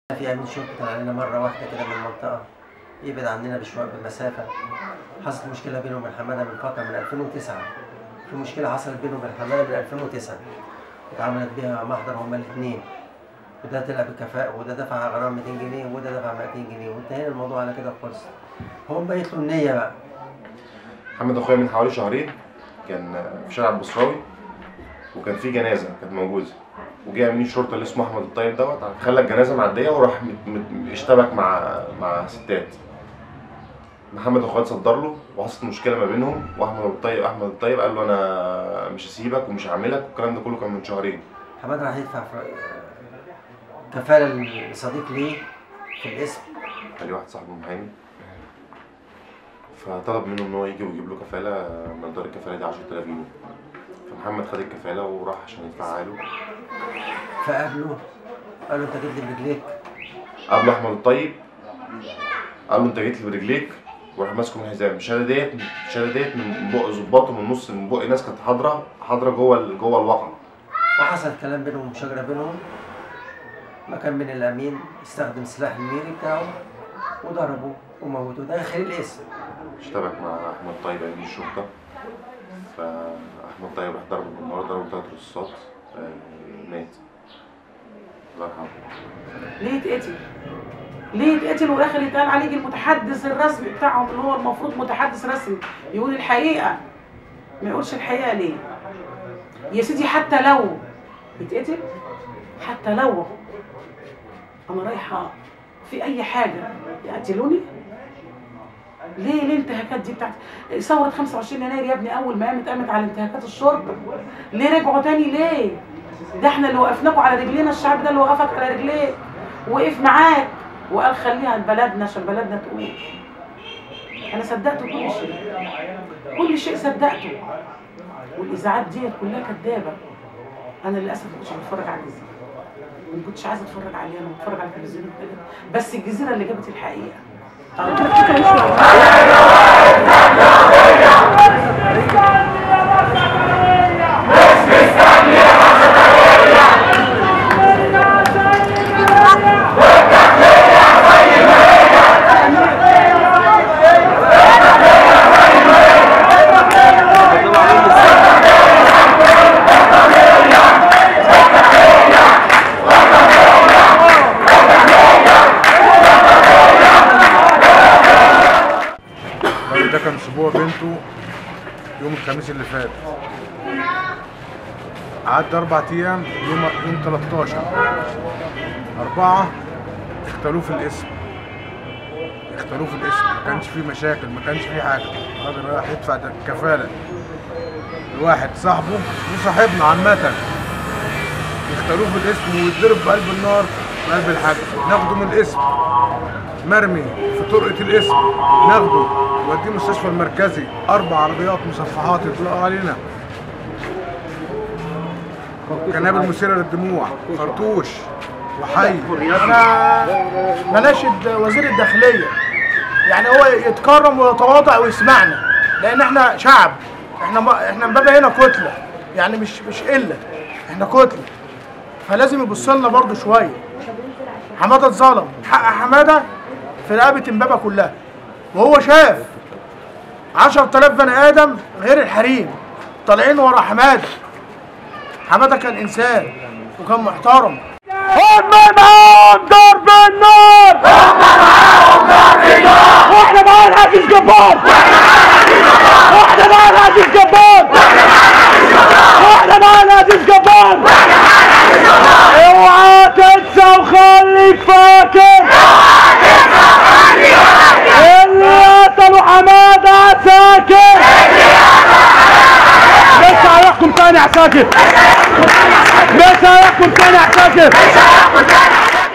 في أمين شرطة كان علينا مرة واحدة كده من المنطقة يبعد عننا بشوية بمسافة حصلت مشكلة بينه وبين حمادة من فترة من 2009 في مشكلة حصلت بينه وبين حمادة من 2009 اتعملت بيها محضر هما الاتنين وده طلع بكفاءة وده دفع غرامة 200 جنيه وده دفع 200 جنيه وانتهينا الموضوع على كده خلص هو بقيت له النية بقى محمد اخويا من حوالي شهرين كان في شارع البصراوي وكان في جنازه كانت موجوده وجه امين الشرطه اللي اسمه احمد الطيب دوت خلى الجنازه معديه وراح مت- مت- اشتبك مع مع ستات محمد اخويا اتصدر له وحصلت مشكله ما بينهم واحمد الطيب احمد الطيب قال له انا مش هسيبك ومش هعملك والكلام ده كله كان من شهرين حماد راح يدفع في- كفالة لصديق ليه في الاسم كان لي واحد صاحبه محامي فطلب منه ان هو يجي ويجيب له كفاله مقدار الكفاله دي 10000 جنيه فمحمد خد الكفاله وراح عشان يدفعها له فقابله قال له انت جيت لي برجليك قابله احمد الطيب قال له انت جيت لي برجليك وراح ماسكه من الحزام الشهاده ديت الشهاده ديت من بق ظباط ومن نص من بق ناس كانت حاضره حاضره جوه ال- جوه الواقعه وحصل كلام بينهم ومشاجرة بينهم مكان من الأمين استخدم سلاح الميري بتاعه وضربه وموته داخل الاسم اشتبك مع احمد طيب امين الشرطه فاحمد طيب راح ضربه بالنار ضربه ثلاث رصاصات آه، مات الله يرحمه ليه يتقتل؟ ليه يتقتل والاخر يتقال عليه المتحدث الرسمي بتاعهم اللي هو المفروض متحدث رسمي يقول الحقيقه ما يقولش الحقيقه ليه؟ يا سيدي حتى لو يتقتل حتى لو انا رايحه في اي حاجه يقتلوني ليه ليه الانتهاكات دي بتاعت ثوره 25 يناير يا ابني اول ما قامت قامت على انتهاكات الشرطه ليه رجعوا تاني ليه ده احنا اللي وقفناكوا على رجلينا الشعب ده اللي وقفك على رجليه وقف معاك وقال خليها بلدنا عشان بلدنا تقول انا صدقت كل شيء كل شيء صدقته والاذاعات ديت كلها كدابه انا للاسف ما كنتش بتفرج على الجزيره ما كنتش عايزه اتفرج عليها انا بتفرج على التلفزيون التاني. بس الجزيره اللي جابت الحقيقه الراجل ده كان اسبوع بنته يوم الخميس اللي فات عدى اربع ايام يوم يوم 13 اربعه اختلوه في الاسم اختلوه في الاسم ما كانش فيه مشاكل ما كانش فيه حاجه الراجل رايح يدفع ده كفاله لواحد صاحبه وصاحبنا عامه يختلوه في الاسم ويتضرب بقلب النار في قلب الحاج ناخده من الاسم مرمي في طرقة الاسم ناخده نوديه المستشفى المركزي أربع عربيات مصفحات يطلقوا علينا قنابل مثيرة للدموع خرطوش وحي انا بناشد وزير الداخليه يعني هو يتكرم ويتواضع ويسمعنا لان احنا شعب احنا ما احنا امبابه هنا كتله يعني مش مش قله احنا كتله فلازم يبص لنا برضه شويه حماده اتظلم حق حماده في رقبه امبابه كلها وهو شاف 10000 بني ادم غير الحريم طالعين ورا حماده حماده كان انسان وكان محترم هم معاهم ضرب النار هم معاهم ضرب النار واحنا معانا العزيز جبار واحنا معانا العزيز جبار واحنا معانا العزيز جبار اوعى تنسى وخليك فاكر اللي قتلوا حماده عساكر لسه هيحكم تاني عساكر لسه هيحكم تاني عساكر